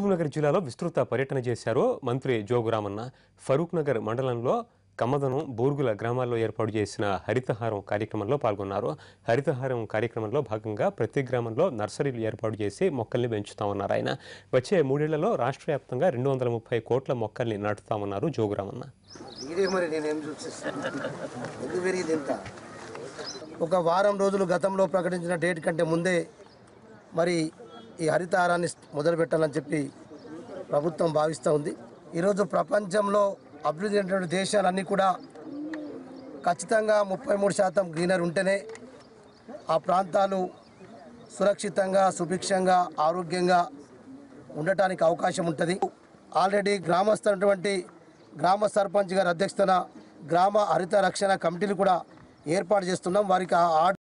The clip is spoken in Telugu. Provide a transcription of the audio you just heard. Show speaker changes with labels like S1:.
S1: నగర్ జిల్లాలో విస్తృత పర్యటన చేశారు మంత్రి జోగురామన్న ఫరూక్ నగర్ మండలంలో కమ్మదనం బూర్గుల గ్రామాల్లో ఏర్పాటు చేసిన హరితహారం కార్యక్రమంలో పాల్గొన్నారు హరితహారం కార్యక్రమంలో భాగంగా ప్రతి గ్రామంలో నర్సరీలు ఏర్పాటు చేసి మొక్కల్ని పెంచుతామన్నారు ఆయన వచ్చే మూడేళ్లలో రాష్ట్ర వ్యాప్తంగా రెండు వందల ముప్పై కోట్ల మొక్కల్ని నాటుతామన్నారు జోగురామన్న
S2: ఇదే మరి నేనేం చూపిస్తాను ఎందుకు పెరిగింది ఇంత ఒక వారం రోజులు గతంలో ప్రకటించిన డేట్ కంటే ముందే మరి ఈ హరితహారాన్ని మొదలు పెట్టాలని చెప్పి ప్రభుత్వం భావిస్తూ ఉంది ఈరోజు ప్రపంచంలో అభివృద్ధి చెందినటువంటి దేశాలన్నీ కూడా ఖచ్చితంగా ముప్పై మూడు శాతం గ్రీనరీ ఉంటేనే ఆ ప్రాంతాలు సురక్షితంగా సుభిక్షంగా ఆరోగ్యంగా ఉండటానికి అవకాశం ఉంటుంది ఆల్రెడీ గ్రామస్తున్నటువంటి గ్రామ సర్పంచ్ గారి అధ్యక్షతన గ్రామ హరిత రక్షణ కమిటీలు కూడా ఏర్పాటు చేస్తున్నాం వారికి ఆ